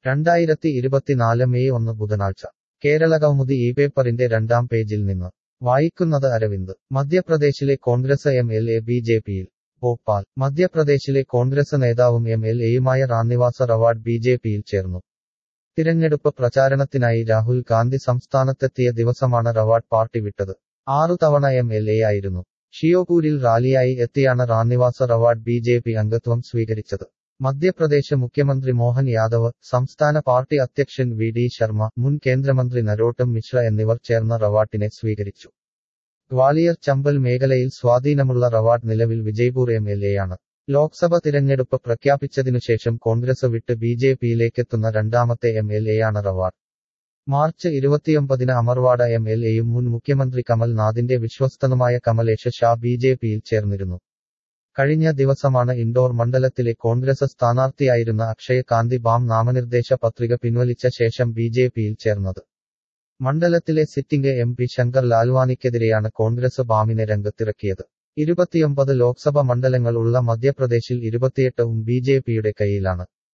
രണ്ടായിരത്തി ഇരുപത്തിനാല് മെയ് ഒന്ന് ബുധനാഴ്ച കേരളകൗമുദി ഈ പേപ്പറിന്റെ രണ്ടാം പേജിൽ നിന്ന് വായിക്കുന്നത് അരവിന്ദ് മധ്യപ്രദേശിലെ Congress M L A B J പിയിൽ ഭോപ്പാൽ മധ്യപ്രദേശിലെ കോൺഗ്രസ് നേതാവും എം എൽ എയുമായ റാന്നിവാസ റവാഡ് ബി ജെ പിയിൽ ചേർന്നു തിരഞ്ഞെടുപ്പ് പ്രചാരണത്തിനായി രാഹുൽ ഗാന്ധി സംസ്ഥാനത്തെത്തിയ ദിവസമാണ് റവാഡ് പാർട്ടി വിട്ടത് ആറു തവണ എം എൽ എ ആയിരുന്നു ഷിയോപൂരിൽ റാലിയായി എത്തിയാണ് Ramniwas Rawat B J P അംഗത്വം സ്വീകരിച്ചത് മധ്യപ്രദേശ് മുഖ്യമന്ത്രി മോഹൻ യാദവ് സംസ്ഥാന പാർട്ടി അധ്യക്ഷൻ വി ഡി ശർമ്മ മുൻ കേന്ദ്രമന്ത്രി നരോട്ടം മിശ്ര എന്നിവർ ചേർന്ന റവാട്ടിനെ സ്വീകരിച്ചു ഗ്വാളിയർ ചമ്പൽ മേഖലയിൽ സ്വാധീനമുള്ള റവാഡ് നിലവിൽ വിജയ്പൂർ എം എൽ എയാണ് ലോക്സഭ തിരഞ്ഞെടുപ്പ് പ്രഖ്യാപിച്ചതിനുശേഷം കോൺഗ്രസ് വിട്ട് ബി ജെ പിയിലേക്കെത്തുന്ന രണ്ടാമത്തെ എം എൽ എയാണ് റവാഡ് മാർച്ച് ഇരുപത്തിയൊമ്പതിന് അമർവാഡ എം എൽ എയും മുൻ മുഖ്യമന്ത്രി കമൽ നാഥിന്റെ വിശ്വസ്തനുമായ കമലേഷ് ഷാ ബി ജെ പിയിൽ ചേർന്നിരുന്നു കഴിഞ്ഞ ദിവസമാണ് ഇൻഡോർ മണ്ഡലത്തിലെ കോൺഗ്രസ് സ്ഥാനാർത്ഥിയായിരുന്ന അക്ഷയ് കാന്തി ബാം നാമനിർദ്ദേശ പത്രിക പിൻവലിച്ച ശേഷം ബി ജെ പിയിൽ ചേർന്നത് മണ്ഡലത്തിലെ സിറ്റിംഗ് എം പി ശങ്കർ ലാൽവാനിക്കെതിരെയാണ് കോൺഗ്രസ് ബാമിനെ രംഗത്തിറക്കിയത് ഇരുപത്തിയൊമ്പത് ലോക്സഭ മണ്ഡലങ്ങൾ ഉള്ള മധ്യപ്രദേശിൽ ഇരുപത്തിയെട്ടും ബി ജെ പിയുടെ കയ്യിലാണ്